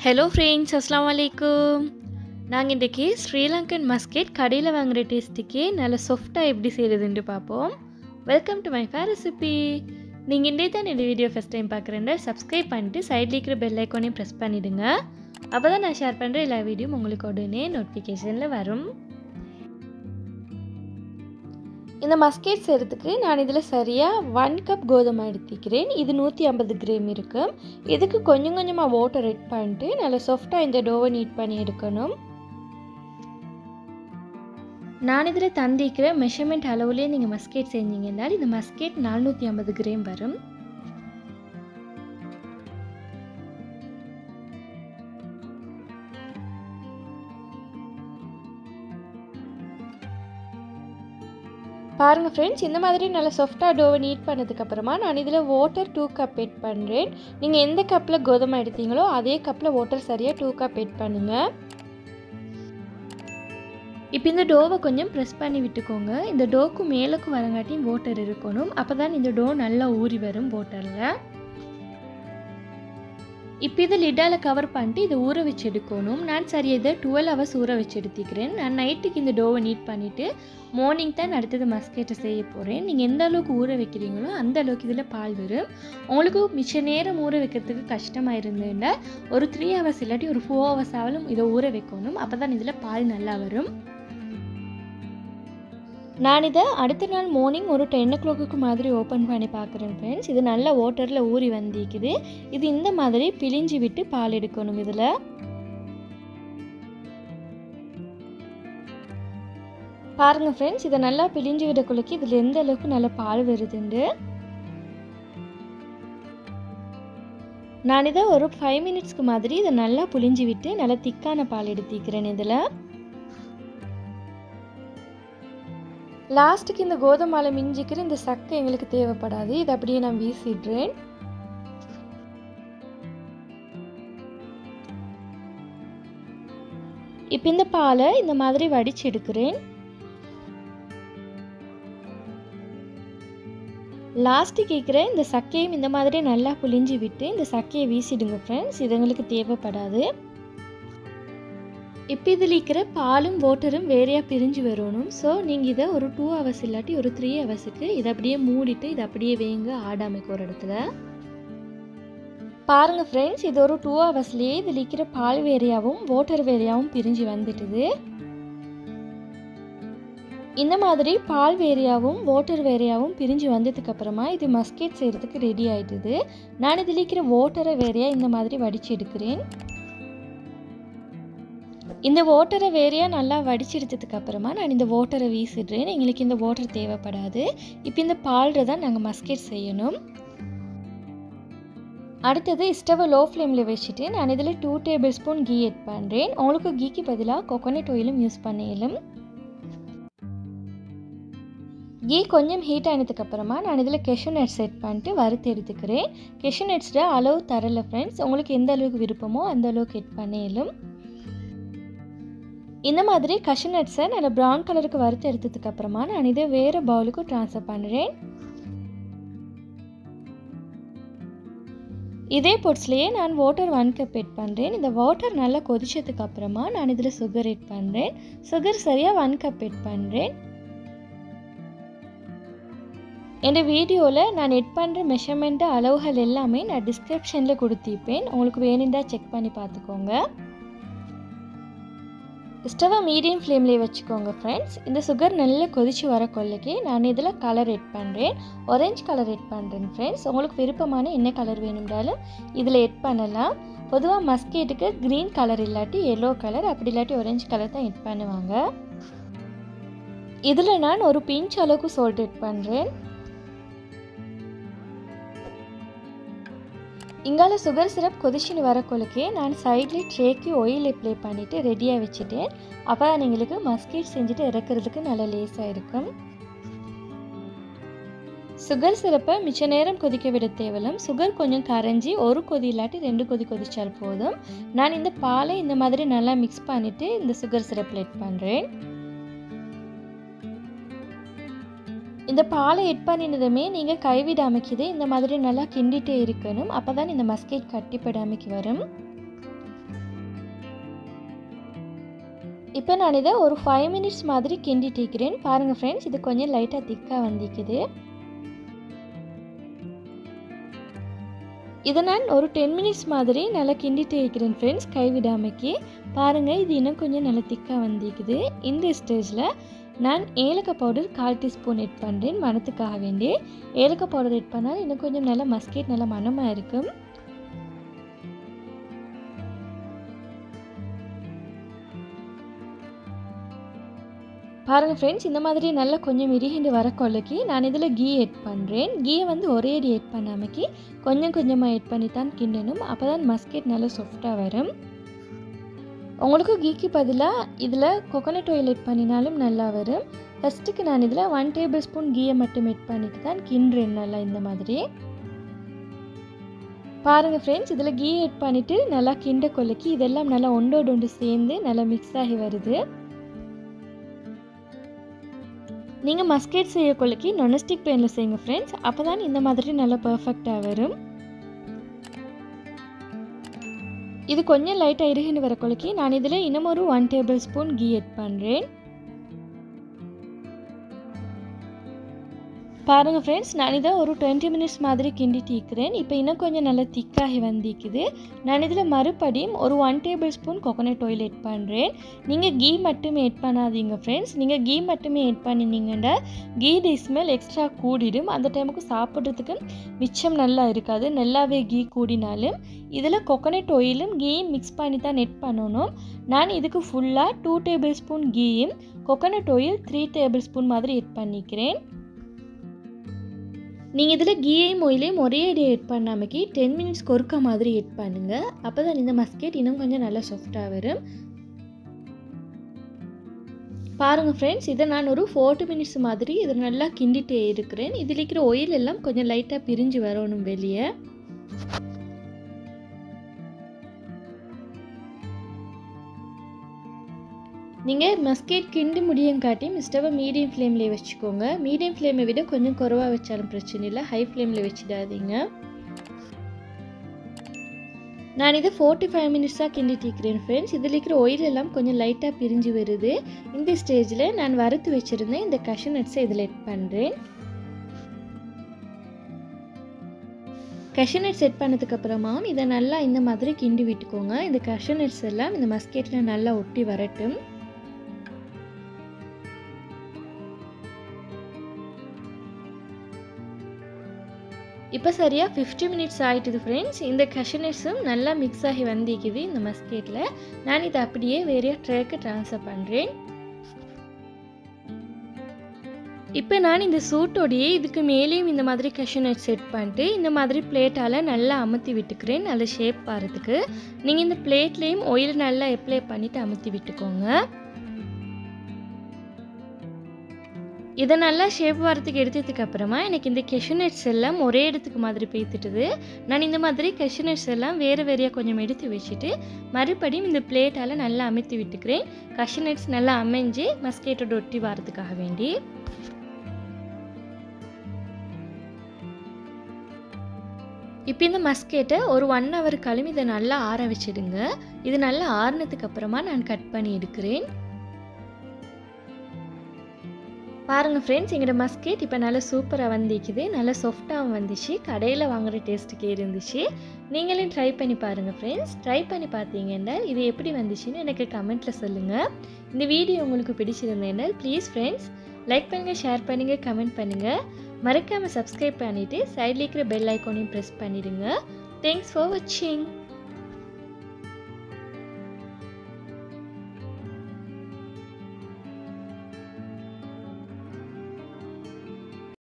hello friends அஸ்லாம் வலைக்கும் நாங்கள் இன்றைக்கி ஸ்ரீலங்கன் மஸ்கெட் கடையில் வாங்குகிற டேஸ்ட்டுக்கே நல்ல சாஃப்டாக எப்படி செய்கிறதுன்ட்டு பார்ப்போம் welcome to my fair recipe நீங்கள் இன்றைய தான் இந்த வீடியோ ஃபஸ்ட் டைம் பார்க்குறேன் சப்ஸ்கிரைப் பண்ணிட்டு சைடில் இருக்கிற பெல் ஐக்கானையும் ப்ரெஸ் பண்ணிவிடுங்க அப்போ தான் நான் ஷேர் பண்ணுற எல்லா வீடியோவும் உங்களுக்கு உடனே நோட்டிஃபிகேஷனில் வரும் இந்த மஸ்கெட் செய்கிறதுக்கு நான் இதில் சரியாக ஒன் கப் கோதுமை எடுத்துக்கிறேன் இது நூற்றி ஐம்பது கிராம் இருக்கும் இதுக்கு கொஞ்சம் கொஞ்சமாக வாட்டர் எட் பண்ணிட்டு நல்லா சாஃப்டாக இந்த டோவை நீட் பண்ணி எடுக்கணும் நான் இதில் தந்திக்கிற மெஷர்மெண்ட் அளவுலேயே நீங்கள் மஸ்கெட் செஞ்சீங்கன்னா இந்த மஸ்கெட் நானூற்றி ஐம்பது கிராம் வரும் பாருங்கள் ஃப்ரெண்ட்ஸ் இந்த மாதிரி நல்லா சாஃப்டாக டோவை நீட் பண்ணதுக்கப்புறமா நான் இதில் வாட்டர் டூ கப் எட் பண்ணுறேன் நீங்கள் எந்த கப்பில் கோதுமை எடுத்தீங்களோ அதே கப்பில் வாட்டர் சரியாக டூ கப் எட் பண்ணுங்கள் இப்போ இந்த டோவை கொஞ்சம் ப்ரெஸ் பண்ணி விட்டுக்கோங்க இந்த டோக்கு மேலுக்கு வரங்காட்டியும் வாட்டர் இருக்கணும் அப்போ தான் இந்த டோ நல்லா ஊறி வரும் வாட்டரில் இப்போ இதை லிட்டால் கவர் பண்ணிட்டு இதை ஊற வச்சு எடுக்கணும் நான் சரி இதை டுவெல் ஹவர்ஸ் ஊற வச்சு எடுத்துக்கிறேன் நான் நைட்டுக்கு இந்த டோவை நீட் பண்ணிவிட்டு மார்னிங் தான் அடுத்தது மஸ்கெட்டை செய்ய போகிறேன் நீங்கள் எந்த அளவுக்கு ஊற வைக்கிறீங்களோ அந்த அளவுக்கு இதில் பால் வரும் உங்களுக்கு மிச்ச நேரம் ஊற வைக்கிறதுக்கு கஷ்டமாக இருந்ததுன்னா ஒரு த்ரீ ஹவர்ஸ் இல்லாட்டி ஒரு ஃபோர் ஹவர்ஸ் ஆகலும் இதை ஊற வைக்கணும் அப்போ தான் இதில் பால் நல்லா வரும் நான் இதை அடுத்த நாள் மார்னிங் ஒரு டென் ஓ கிளாக்கு மாதிரி ஓப்பன் பண்ணி பார்க்குறேன் ஃப்ரெண்ட்ஸ் இது நல்லா வாட்டரில் ஊறி வந்திக்குது இது இந்த மாதிரி பிழிஞ்சு விட்டு பால் எடுக்கணும் இதில் பாருங்கள் ஃப்ரெண்ட்ஸ் இதை நல்லா பிழிஞ்சு விடக்குள்ளக்கு இதில் எந்த அளவுக்கு நல்ல பால் வருதுண்டு நான் இதை ஒரு ஃபைவ் மினிட்ஸ்க்கு மாதிரி இதை நல்லா புளிஞ்சு விட்டு நல்லா திக்கான பால் எடுத்திக்கிறேன் இதில் லாஸ்ட்டுக்கு இந்த கோதுமாலை மிஞ்சிக்கிற இந்த சக்கை எங்களுக்கு தேவைப்படாது இதை அப்படியே நான் வீசிடுறேன் இப்போ இந்த பாலை இந்த மாதிரி வடிச்சு எடுக்கிறேன் லாஸ்ட்டு கேட்குற இந்த சக்கையும் இந்த மாதிரி நல்லா புளிஞ்சு விட்டு இந்த சக்கையை வீசிடுங்க ஃப்ரெண்ட்ஸ் இது எங்களுக்கு தேவைப்படாது இப்போ இதில் இருக்கிற பாலும் வாட்டரும் வேறையாக பிரிஞ்சு வரணும் ஸோ நீங்கள் இதை ஒரு டூ ஹவர்ஸ் இல்லாட்டி ஒரு த்ரீ ஹவர்ஸுக்கு இதை அப்படியே மூடிட்டு இதை அப்படியே வேங்க ஆடாமைக்கு ஒரு இடத்துல பாருங்கள் ஃப்ரெண்ட்ஸ் இது ஒரு டூ ஹவர்ஸ்லேயே இதில் இருக்கிற பால் வேறையாகவும் வாட்டர் வேறையாகவும் பிரிஞ்சு வந்துட்டுது இந்த மாதிரி பால் வேறையாகவும் வாட்டர் வேறையாகவும் பிரிஞ்சு வந்ததுக்கப்புறமா இது மஸ்கெட் செய்கிறதுக்கு ரெடி ஆகிடுது நான் இதில் இருக்கிற வாட்டரை வேறையாக இந்த மாதிரி வடித்து எடுக்கிறேன் இந்த வாட்டரை வேறையாக நல்லா வடிச்செடுத்ததுக்கு அப்புறமா நான் இந்த வாட்டரை வீசிடுறேன் எங்களுக்கு இந்த வாட்டர் தேவைப்படாது இப்போ இந்த பாலில் தான் நாங்கள் மஸ்கெட் செய்யணும் அடுத்தது ஸ்டவை லோ ஃப்ளேமில் வச்சுட்டு நான் இதில் two tablespoon ghee add பண்ணுறேன் உங்களுக்கு கீக்கு பதிலாக கொக்கோனட் ஆயிலும் யூஸ் பண்ணிடலும் கீ கொஞ்சம் ஹீட் ஆனதுக்கப்புறமா நான் இதில் கெஷு நட்ஸ் செட் பண்ணிட்டு வறுத்து எடுத்துக்கிறேன் கெஷு நட்ஸில் அளவு தரல ஃப்ரெண்ட்ஸ் உங்களுக்கு எந்த அளவுக்கு விருப்பமோ அந்த அளவுக்கு எட் பண்ணிடலும் இந்த மாதிரி கஷு நட்ஸை நான் ப்ரௌன் கலருக்கு வறுத்து எடுத்ததுக்கு அப்புறமா நான் இதை வேறு பவுலுக்கு ட்ரான்ஸ்ஃபர் பண்ணுறேன் இதே பொட்ஸ்லேயே நான் வாட்டர் ஒன் கப் எட் பண்ணுறேன் இந்த வாட்டர் நல்லா கொதிச்சதுக்கு அப்புறமா நான் இதில் சுகர் எட் பண்ணுறேன் சுகர் சரியாக ஒன் கப் எட் பண்ணுறேன் என் வீடியோவில் நான் எட் பண்ணுற மெஷர்மெண்ட்டு அளவுகள் எல்லாமே நான் டிஸ்கிரிப்ஷனில் கொடுத்திருப்பேன் உங்களுக்கு வேணுண்டா செக் பண்ணி பார்த்துக்கோங்க ஸ்டவை மீடியம் ஃப்ளேம்லேயே வச்சுக்கோங்க ஃப்ரெண்ட்ஸ் இந்த சுகர் நல்லா கொதித்து வர கொள்ளைக்கு நான் இதில் கலர் எட் பண்ணுறேன் ஒரேஞ்ச் கலர் எட் பண்ணுறேன் ஃப்ரெண்ட்ஸ் உங்களுக்கு விருப்பமான என்ன கலர் வேணும்னாலும் இதில் எட் பண்ணலாம் பொதுவாக மஸ்கெட்டுக்கு க்ரீன் கலர் இல்லாட்டி எல்லோ கலர் அப்படி இல்லாட்டி ஒரேஞ்ச் கலர் தான் எட் பண்ணுவாங்க இதில் நான் ஒரு பிஞ்ச் அளவுக்கு சால்ட் எட் பண்ணுறேன் இங்கால சுகர் சிரப் கொதிச்சுன்னு வரக்குள்ளக்கே நான் சைடில் ட்ரேக்கு ஆயில் அப்ளை பண்ணிவிட்டு ரெடியாக வச்சுட்டேன் அப்போ தான் எங்களுக்கு மஸ்கெட் செஞ்சுட்டு இறக்குறதுக்கு நல்லா லேஸாக இருக்கும் சுகர் சிரப்பை மிச்ச நேரம் கொதிக்க விட தேவலும் சுகர் கொஞ்சம் கரைஞ்சி ஒரு கொதி இல்லாட்டி ரெண்டு கொதி கொதிச்சால் போதும் நான் இந்த பாலை இந்த மாதிரி நல்லா மிக்ஸ் பண்ணிவிட்டு இந்த சுகர் சிரப்பில் எட் பண்ணுறேன் இந்த பாலை எட் பண்ணினதுமே நீங்கள் கைவிடாமைக்குது இந்த மாதிரி நல்லா கிண்டிகிட்டே இருக்கணும் அப்போ தான் இந்த மஸ்கெட் கட்டிப்படாமைக்கு வரும் இப்போ நான் இதை ஒரு ஃபைவ் மினிட்ஸ் மாதிரி கிண்டிட்டு இருக்கிறேன் பாருங்கள் ஃப்ரெண்ட்ஸ் இது கொஞ்சம் லைட்டாக திக்காக வந்திக்குது இதை நான் ஒரு டென் மினிட்ஸ் மாதிரி நல்லா கிண்டிட்டு இருக்கிறேன் ஃப்ரெண்ட்ஸ் கைவிடாமைக்கு பாருங்கள் இது இன்னும் கொஞ்சம் நல்லா திக்காக வந்திக்குது இந்த ஸ்டேஜில் நான் ஏலக்காய் பவுடர் கால் டீஸ்பூன் எட் பண்ணுறேன் மணத்துக்காக வேண்டி ஏலக்காய் பவுடர் எட் பண்ணால் இன்னும் கொஞ்சம் நல்லா மஸ்கெட் நல்லா மணமாக இருக்கும் பாருங்கள் ஃப்ரெண்ட்ஸ் இந்த மாதிரி நல்லா கொஞ்சம் இறுகிண்டு வர கொள்ளைக்கு நான் இதில் கீ எட் பண்ணுறேன் கீயை வந்து ஒரே அடி எட் பண்ணாமக்கி கொஞ்சம் கொஞ்சமாக எட் பண்ணி தான் கிண்டணும் அப்போ தான் மஸ்கெட் நல்லா சாஃப்டாக வரும் உங்களுக்கு கீக்கு பதிலாக இதில் கொக்கனட் ஆயில் எட் பண்ணினாலும் நல்லா வரும் ஃபஸ்ட்டுக்கு நான் இதில் ஒன் டேபிள் ஸ்பூன் கீயை மட்டும் எட் பண்ணிட்டு தான் கிண்டுறேன் நல்லா இந்த மாதிரி பாருங்கள் ஃப்ரெண்ட்ஸ் இதில் கீ எட் பண்ணிவிட்டு நல்லா கிண்ட கொல்லைக்கு இதெல்லாம் நல்லா ஒன்றோடு ஒன்று சேர்ந்து நல்லா மிக்ஸ் ஆகி வருது நீங்கள் மஸ்கெட் செய்ய கொள்ளைக்கு நொனஸ்டிக் பேனில் செய்யுங்க ஃப்ரெண்ட்ஸ் அப்போ தான் இந்த மாதிரி நல்லா பர்ஃபெக்டாக வரும் இது கொஞ்சம் லைட்டாக இறுகின்னு வர கொலைக்கு நான் இதில் இன்னும் ஒரு one tablespoon ghee add பண்ணுறேன் பாருங்கள் ஃப்ரெண்ட்ஸ் நான் இதை ஒரு டுவெண்ட்டி மினிட்ஸ் மாதிரி கிண்டிட்டு இருக்கிறேன் இப்போ இன்னும் கொஞ்சம் நல்லா திக்காகி வந்திக்குது நான் இதில் மறுபடியும் ஒரு one tablespoon coconut oil add பண்ணுறேன் நீங்கள் கீ மட்டுமே எட் பண்ணாதீங்க ஃப்ரெண்ட்ஸ் நீங்கள் கீ மட்டுமே எட் பண்ணினீங்கன்னா கீ டி ஸ்மெல் எக்ஸ்ட்ரா கூடிடும் அந்த டைமுக்கு சாப்பிட்றதுக்கு மிச்சம் நல்லா இருக்காது நல்லாவே கீ கூடினாலும் இதில் கொக்கனட் ஆயிலும் கீயும் மிக்ஸ் பண்ணி தான் எட் பண்ணணும் நான் இதுக்கு ஃபுல்லாக டூ டேபிள் ஸ்பூன் கீயும் coconut oil three tablespoon மாதிரி எட் பண்ணிக்கிறேன் நீங்கள் இதில் கீயையும் ஆயிலையும் ஒரே அடி எட் பண்ணாமக்கி டென் மினிட்ஸ்க்கு ஒருக்க மாதிரி எட் பண்ணுங்கள் அப்போ தான் இந்த மஸ்கெட் இன்னும் கொஞ்சம் நல்லா சாஃப்டாக வரும் பாருங்கள் ஃப்ரெண்ட்ஸ் இதை நான் ஒரு ஃபோர்ட்டி மினிட்ஸ் மாதிரி இதை நல்லா கிண்டிட்டே இருக்கிறேன் இதில் இருக்கிற ஒயில் எல்லாம் கொஞ்சம் லைட்டாக பிரிஞ்சு வரணும் வெளியே நீங்கள் மஸ்கெட் கிண்டி முடியும் காட்டி ஸ்டவை மீடியம் ஃப்ளேமில் வச்சுக்கோங்க மீடியம் ஃப்ளேமை விட கொஞ்சம் குறவாக வச்சாலும் பிரச்சனை இல்லை ஹை ஃப்ளேமில் வச்சிடாதீங்க நான் இதை ஃபோர்ட்டி ஃபைவ் மினிட்ஸாக கிண்டிட்டு இருக்கிறேன் ஃப்ரெண்ட்ஸ் இதில் இருக்கிற ஒயில் எல்லாம் கொஞ்சம் லைட்டாக பிரிஞ்சு வருது இந்த ஸ்டேஜில் நான் வறுத்து வச்சுருந்தேன் இந்த கஷு நட்ஸை இதில் எட் பண்ணுறேன் கஷனட் செட் பண்ணதுக்கப்புறமா இதை நல்லா இந்த மாதிரி கிண்டி விட்டுக்கோங்க இந்த கஷனட்ஸ் எல்லாம் இந்த மஸ்கெட்டில் நல்லா ஒட்டி வரட்டும் இப்போ சரியாக ஃபிஃப்டி மினிட்ஸ் ஆகிட்டுது ஃப்ரெண்ட்ஸ் இந்த கஷனட்ஸும் நல்லா மிக்ஸ் ஆகி வந்திக்குது இந்த மஸ்கெட்டில் நான் இதை அப்படியே வேறைய ட்ரேக்கு ட்ரான்ஸ்ஃபர் பண்ணுறேன் இப்போ நான் இந்த சூட்டோடையே இதுக்கு மேலேயும் இந்த மாதிரி கஷனட் செட் பண்ணிட்டு இந்த மாதிரி பிளேட்டால் நல்லா அமுத்தி விட்டுக்கிறேன் நல்ல ஷேப் வரதுக்கு நீங்கள் இந்த பிளேட்லேயும் ஆயில் நல்லா அப்ளை பண்ணிவிட்டு அமுத்தி விட்டுக்கோங்க இதை நல்லா ஷேப் வரத்துக்கு எடுத்ததுக்கு அப்புறமா எனக்கு இந்த கெஷனட்ஸ் எல்லாம் ஒரே இடத்துக்கு மாதிரி பேத்துட்டுது நான் இந்த மாதிரி கெஷனட்ஸ் எல்லாம் வேறு வேறையாக கொஞ்சம் எடுத்து வச்சுட்டு மறுபடியும் இந்த பிளேட்டால் நல்லா அமைத்து விட்டுக்கிறேன் கஷனட்ஸ் நல்லா அமைஞ்சு மஸ்கேட்டோட ஒட்டி வரதுக்காக வேண்டி இப்போ இந்த மஸ்கேட்டை ஒரு ஒன் ஹவர் கழுவி இதை நல்லா ஆற வச்சிடுங்க இது நல்லா ஆறுனதுக்கு அப்புறமா நான் கட் பண்ணி எடுக்கிறேன் பாருங்கள் ஃப்ரெண்ட்ஸ் எங்களோட மஸ்கெட் இப்போ நல்லா சூப்பராக வந்துக்குது நல்லா சாஃப்டாகவும் வந்துச்சு கடையில் வாங்குகிற டேஸ்ட்டுக்கே இருந்துச்சு நீங்களும் ட்ரை பண்ணி பாருங்கள் ஃப்ரெண்ட்ஸ் ட்ரை பண்ணி பார்த்தீங்கன்னா இது எப்படி வந்துச்சுன்னு எனக்கு கமெண்ட்டில் சொல்லுங்கள் இந்த வீடியோ உங்களுக்கு பிடிச்சிருந்தேன்னா ப்ளீஸ் ஃப்ரெண்ட்ஸ் லைக் பண்ணுங்கள் ஷேர் பண்ணுங்கள் கமெண்ட் பண்ணுங்கள் மறக்காமல் சப்ஸ்கிரைப் பண்ணிவிட்டு சைடில் இருக்கிற பெல் ஐக்கானையும் ப்ரெஸ் பண்ணிடுங்க தேங்க்ஸ் ஃபார் வாட்சிங்